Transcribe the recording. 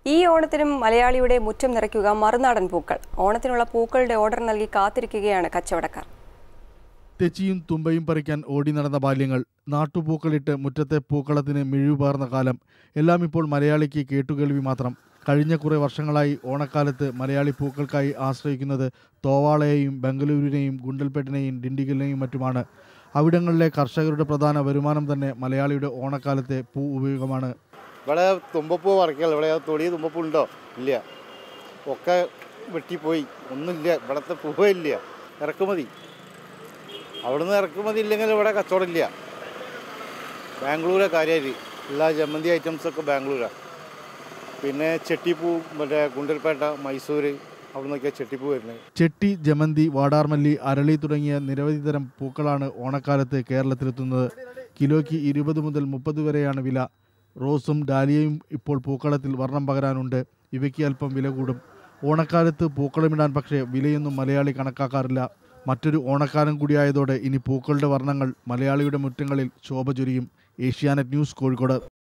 ഈ ഓണത്തിനും മലയാളിയുടെ മുറ്റം നിറയ്ക്കുക മറുനാടൻ പൂക്കൾ ഓണത്തിനുള്ള പൂക്കളുടെ ഓർഡർ നൽകി കാത്തിരിക്കുകയാണ് കച്ചവടക്കാർ തെച്ചിയും തുമ്പയും പറിക്കാൻ ഓടി നടന്ന ബാല്യങ്ങൾ നാട്ടുപൂക്കളിട്ട് മുറ്റത്തെ പൂക്കളത്തിന് മിഴിവുപാർന്ന കാലം എല്ലാം ഇപ്പോൾ മലയാളിക്ക് കേട്ടുകേൾവി മാത്രം കഴിഞ്ഞ കുറേ വർഷങ്ങളായി ഓണക്കാലത്ത് മലയാളി പൂക്കൾക്കായി ആശ്രയിക്കുന്നത് തോവാളയെയും ബംഗളൂരുവിനെയും ഗുണ്ടൽപേട്ടിനെയും ഡിണ്ടിഗലിനെയും മറ്റുമാണ് അവിടങ്ങളിലെ കർഷകരുടെ പ്രധാന വരുമാനം തന്നെ മലയാളിയുടെ ഓണക്കാലത്തെ പൂ ഉപയോഗമാണ് ഇവിടെ തുമ്പപ്പൂ പറിക്കല്ല ഇവിടെ തൊടി തുമ്പപ്പൂ ഉണ്ടോ ഇല്ല ഒക്കെ വെട്ടിപ്പോയി ഒന്നുമില്ല ഇവിടുത്തെ പൂവേ ഇല്ല ഇറക്കുമതി അവിടുന്ന് ഇറക്കുമതി ഇല്ലെങ്കിൽ ഇവിടെ കച്ചവടമില്ല ബാംഗ്ലൂരെ കാര്യമായിട്ട് എല്ലാ ജമന്തി ഐറ്റംസൊക്കെ ബാംഗ്ലൂരാണ് പിന്നെ ചെട്ടിപ്പൂ മറ്റേ ഗുണ്ടൽപേട്ട മൈസൂർ അവിടെ നിന്നൊക്കെയാണ് ചെട്ടിപ്പൂ വരുന്നത് ചെട്ടി ജമന്തി വാടാർമല്ലി അരളി തുടങ്ങിയ നിരവധി തരം പൂക്കളാണ് ഓണക്കാലത്ത് കേരളത്തിലെത്തുന്നത് കിലോയ്ക്ക് ഇരുപത് മുതൽ മുപ്പത് വരെയാണ് വില റോസും ഡാലിയയും ഇപ്പോൾ പൂക്കളത്തിൽ വർണ്ണം പകരാനുണ്ട് ഇവയ്ക്ക് അല്പം വില കൂടും ഓണക്കാലത്ത് പൂക്കളമിടാൻ പക്ഷേ വിലയൊന്നും മലയാളി കണക്കാക്കാറില്ല മറ്റൊരു ഓണക്കാലം കൂടിയായതോടെ ഇനി പൂക്കളുടെ വർണ്ണങ്ങൾ മലയാളിയുടെ മുറ്റങ്ങളിൽ ശോഭ ചൊരിയും ഏഷ്യാനെറ്റ് ന്യൂസ് കോഴിക്കോട്